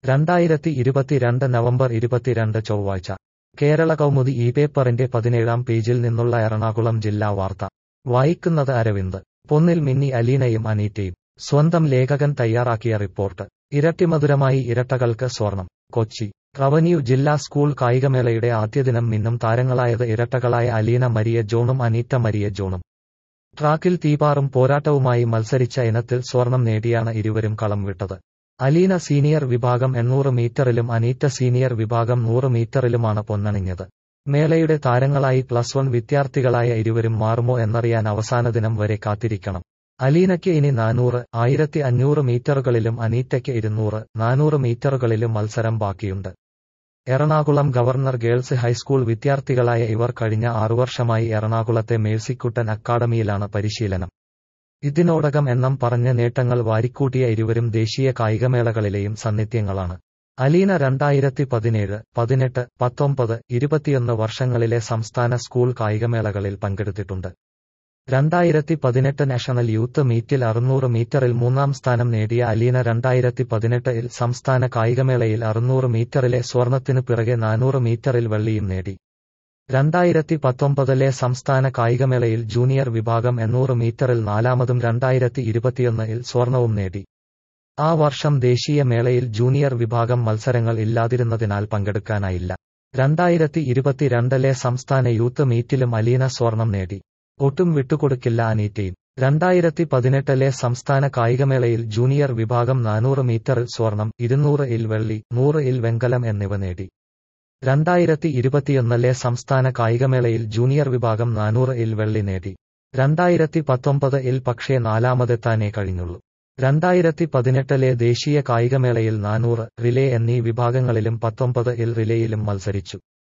രണ്ടായിരത്തി ഇരുപത്തിരണ്ട് നവംബർ ഇരുപത്തിരണ്ട് ചൊവ്വാഴ്ച കേരള കൗമുദി ഈ പേപ്പറിന്റെ പതിനേഴാം പേജിൽ നിന്നുള്ള എറണാകുളം ജില്ലാ വാർത്ത വായിക്കുന്നത് അരവിന്ദ് പൊന്നിൽ മിന്നി അലീനയും അനീറ്റയും സ്വന്തം ലേഖകൻ തയ്യാറാക്കിയ റിപ്പോർട്ട് ഇരട്ടിമധുരമായി ഇരട്ടകൾക്ക് സ്വർണം കൊച്ചി റവന്യൂ ജില്ലാ സ്കൂൾ കായികമേളയുടെ ആദ്യദിനം മിന്നും താരങ്ങളായത് ഇരട്ടകളായ അലീന മരിയ ജോണും അനീറ്റ മരിയ ജോണും ട്രാക്കിൽ തീപാറും പോരാട്ടവുമായി മത്സരിച്ച ഇനത്തിൽ സ്വർണം നേടിയാണ് ഇരുവരും കളം വിട്ടത് അലീന സീനിയർ വിഭാഗം എണ്ണൂറ് മീറ്ററിലും അനീറ്റ സീനിയർ വിഭാഗം നൂറ് മീറ്ററിലുമാണ് പൊന്നണിഞ്ഞത് മേളയുടെ താരങ്ങളായി പ്ലസ് വൺ വിദ്യാർത്ഥികളായ ഇരുവരും മാറുമോ എന്നറിയാൻ അവസാന ദിനം വരെ കാത്തിരിക്കണം അലീനയ്ക്ക് ഇനി നാനൂറ് ആയിരത്തി അഞ്ഞൂറ് മീറ്ററുകളിലും അനീറ്റയ്ക്ക് ഇരുന്നൂറ് നാനൂറ് മീറ്ററുകളിലും മത്സരം ബാക്കിയുണ്ട് എറണാകുളം ഗവർണർ ഗേൾസ് ഹൈസ്കൂൾ വിദ്യാർത്ഥികളായ ഇവർ കഴിഞ്ഞ ആറുവർഷമായി എറണാകുളത്തെ മേഴ്സിക്കുട്ടൻ അക്കാഡമിയിലാണ് പരിശീലനം ഇതിനോടകം എണ്ണം പറഞ്ഞ നേട്ടങ്ങൾ വാരിക്കൂട്ടിയ ഇരുവരും ദേശീയ കായികമേളകളിലെയും സന്നിധ്യങ്ങളാണ് അലീന രണ്ടായിരത്തി പതിനേഴ് പതിനെട്ട് പത്തൊമ്പത് ഇരുപത്തിയൊന്ന് വർഷങ്ങളിലെ സംസ്ഥാന സ്കൂൾ കായികമേളകളിൽ പങ്കെടുത്തിട്ടുണ്ട് രണ്ടായിരത്തി പതിനെട്ട് നാഷണൽ യൂത്ത് മീറ്റിൽ അറുന്നൂറ് മീറ്ററിൽ മൂന്നാം സ്ഥാനം നേടിയ അലീന രണ്ടായിരത്തി പതിനെട്ടിൽ സംസ്ഥാന കായികമേളയിൽ അറുന്നൂറ് മീറ്ററിലെ സ്വർണത്തിനു പിറകെ നാനൂറ് മീറ്ററിൽ വെള്ളിയും നേടി രണ്ടായിരത്തി പത്തൊമ്പതിലെ സംസ്ഥാന കായികമേളയിൽ ജൂനിയർ വിഭാഗം എണ്ണൂറ് മീറ്ററിൽ നാലാമതും രണ്ടായിരത്തി ഇരുപത്തിയൊന്നിൽ സ്വർണവും നേടി ആ വർഷം ദേശീയ മേളയിൽ ജൂനിയർ വിഭാഗം മത്സരങ്ങൾ ഇല്ലാതിരുന്നതിനാൽ പങ്കെടുക്കാനായില്ല രണ്ടായിരത്തി ഇരുപത്തിരണ്ടിലെ സംസ്ഥാന യൂത്ത് മീറ്റിലും അലീന സ്വർണം നേടി ഒട്ടും വിട്ടുകൊടുക്കില്ല അനീറ്റയും രണ്ടായിരത്തി പതിനെട്ടിലെ സംസ്ഥാന കായികമേളയിൽ ജൂനിയർ വിഭാഗം നാനൂറ് മീറ്ററിൽ സ്വർണം ഇരുന്നൂറ് ഇൽ വെള്ളി നൂറ് ഇൽ വെങ്കലം എന്നിവ നേടി രണ്ടായിരത്തി ഇരുപത്തിയൊന്നിലെ സംസ്ഥാന കായികമേളയിൽ ജൂനിയർ വിഭാഗം നാനൂറ് ഇൽ വെള്ളി നേടി രണ്ടായിരത്തി പത്തൊമ്പത് ഇൽ പക്ഷേ നാലാമതെത്താനേ കഴിഞ്ഞുള്ളൂ രണ്ടായിരത്തി പതിനെട്ടിലെ ദേശീയ കായികമേളയിൽ നാനൂറ് റിലേ എന്നീ വിഭാഗങ്ങളിലും പത്തൊമ്പത് ഇൽ റിലേയിലും മത്സരിച്ചു